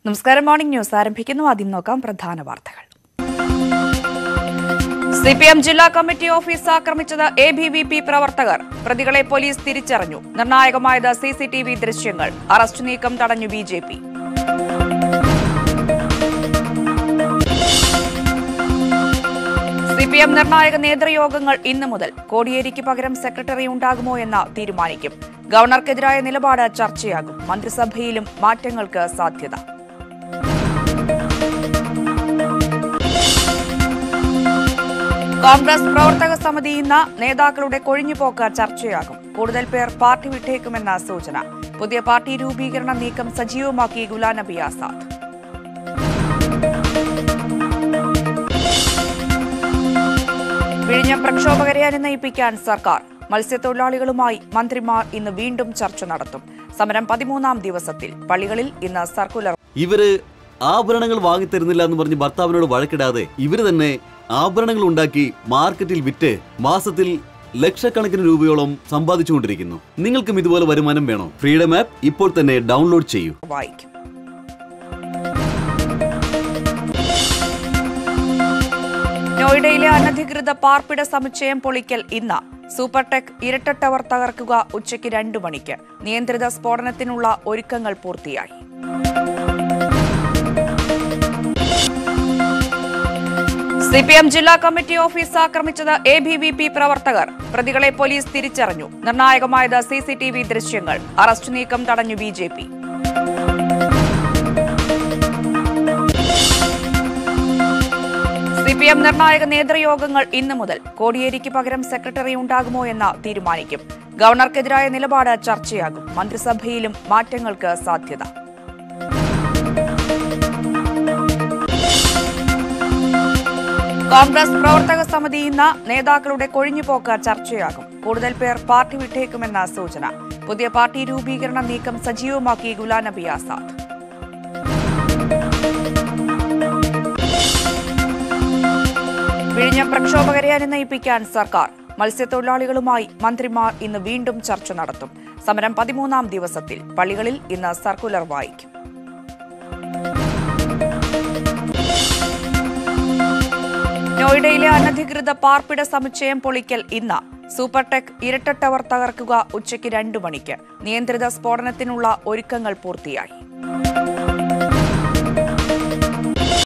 നമസ്കാരം morning news ആരംഭിക്കുന്നു ആദ്യം നോക്കാം പ്രധാന വാർത്തകൾ സി പി എം ജില്ലാ കമ്മിറ്റി ഓഫീസ് ആക്രമിച്ചത് എ ബി വി പി പ്രവർത്തകർ പ്രതികളെ പോലീസ് തിരിച്ചറിഞ്ഞു നിർണായകമായത് സി സി ടി വി ദൃശ്യങ്ങൾ അറസ്റ്റ് നീക്കം തടഞ്ഞു B J P C P M നിർണായക നേതൃയോഗങ്ങൾ ഇന്നു മുതൽ കോടിയേരിക്ക് പകരം സെക്രട്ടറി ഉണ്ടാകുമോ എന്ന് തീരുമാനിക്കും ഗവർണർക്കെതിരായ നിലപാട് ചർച്ചയാകും മന്ത്രിസഭയിലും മാറ്റങ്ങൾക്ക് സാധ്യത കോൺഗ്രസ് പ്രവർത്തക സമിതി ഇന്ന് നേതാക്കളുടെ കൊഴിഞ്ഞുപോക്ക് ചർച്ചയാകും കൂടുതൽ പേർ പാർട്ടി വിട്ടേക്കുമെന്ന സൂചന പുതിയ പാർട്ടി രൂപീകരണ നീക്കം സജീവമാക്കി ഗുലാം നബി ആസാദ് വിഴിഞ്ഞം പ്രക്ഷോഭകരെ അനുനയിപ്പിക്കാൻ സർക്കാർ മത്സ്യത്തൊഴിലാളികളുമായി മന്ത്രിമാർ ഇന്ന് വീണ്ടും ചർച്ച നടത്തും സമരം പതിമൂന്നാം ദിവസത്തിൽ പള്ളികളിൽ ഇന്ന് സർക്കുലർ ഇവര് ആഭരണങ്ങൾ വാങ്ങിത്തരുന്നില്ല എന്ന് പറഞ്ഞ് ഭർത്താവിനോട് വഴക്കിടാതെ ഇവര് തന്നെ ആഭരണങ്ങൾ ഉണ്ടാക്കി മാർക്കറ്റിൽ വിറ്റ് മാസത്തിൽ ലക്ഷക്കണക്കിന് രൂപയോളം സമ്പാദിച്ചുകൊണ്ടിരിക്കുന്നു നിങ്ങൾക്കും ഇതുപോലെ വരുമാനം വേണോ ഫ്രീഡം ആപ്പ് ഇപ്പോൾ തന്നെ ഡൗൺലോഡ് ചെയ്യൂ വായിക്കും നോയിഡയിലെ അനധികൃത പാർപ്പിട സമുച്ചയം പൊളിക്കൽ ഇന്ന് സൂപ്പർ ടെക് ഇരട്ട ടവർ തകർക്കുക ഉച്ചയ്ക്ക് രണ്ടു മണിക്ക് നിയന്ത്രിത സ്ഫോടനത്തിനുള്ള ഒരുക്കങ്ങൾ പൂർത്തിയായി സി പി എം ജില്ലാ കമ്മിറ്റി ഓഫീസ് ആക്രമിച്ചത് എ ബി വി പി പ്രവർത്തകർ പ്രതികളെ പോലീസ് തിരിച്ചറിഞ്ഞു നിർണായകമായത് സി സി ടി വി ദൃശ്യങ്ങൾ അറസ്റ്റ് നീക്കം തടഞ്ഞു B J P C P M നിർണായക നേതൃയോഗങ്ങൾ ഇന്നു മുതൽ കോടിയേരിക്ക് പകരം സെക്രട്ടറി ഉണ്ടാകുമോ എന്ന് തീരുമാനിക്കും ഗവർണർക്കെതിരായ നിലപാട് ചർച്ചയാകും മന്ത്രിസഭയിലും മാറ്റങ്ങൾക്ക് സാധ്യത കോൺഗ്രസ് പ്രവർത്തക സമിതി ഇന്ന് നേതാക്കളുടെ കൊഴിഞ്ഞുപോക്ക് ചർച്ചയാകും കൂടുതൽ പേർ പാർട്ടി വിട്ടേക്കുമെന്ന സൂചന പുതിയ പാർട്ടി രൂപീകരണ നീക്കം സജീവമാക്കി ഗുലാം നബി ആസാദ് വിഴിഞ്ഞം പ്രക്ഷോഭകരെ അനുനയിപ്പിക്കാൻ സർക്കാർ മത്സ്യത്തൊഴിലാളികളുമായി മന്ത്രിമാർ ഇന്ന് വീണ്ടും ചർച്ച നടത്തും സമരം പതിമൂന്നാം ദിവസത്തിൽ പള്ളികളിൽ ഇന്ന് സർക്കുലർ വായിക്കും നോയിഡയിലെ അനധികൃത പാർപ്പിട സമുച്ചയം പൊളിക്കൽ ഇന്ന് സൂപ്പർ ടെക് ഇരട്ട ടവർ തകർക്കുക ഉച്ചയ്ക്ക് രണ്ടു മണിക്ക് നിയന്ത്രിത സ്ഫോടനത്തിനുള്ള ഒരുക്കങ്ങൾ പൂർത്തിയായി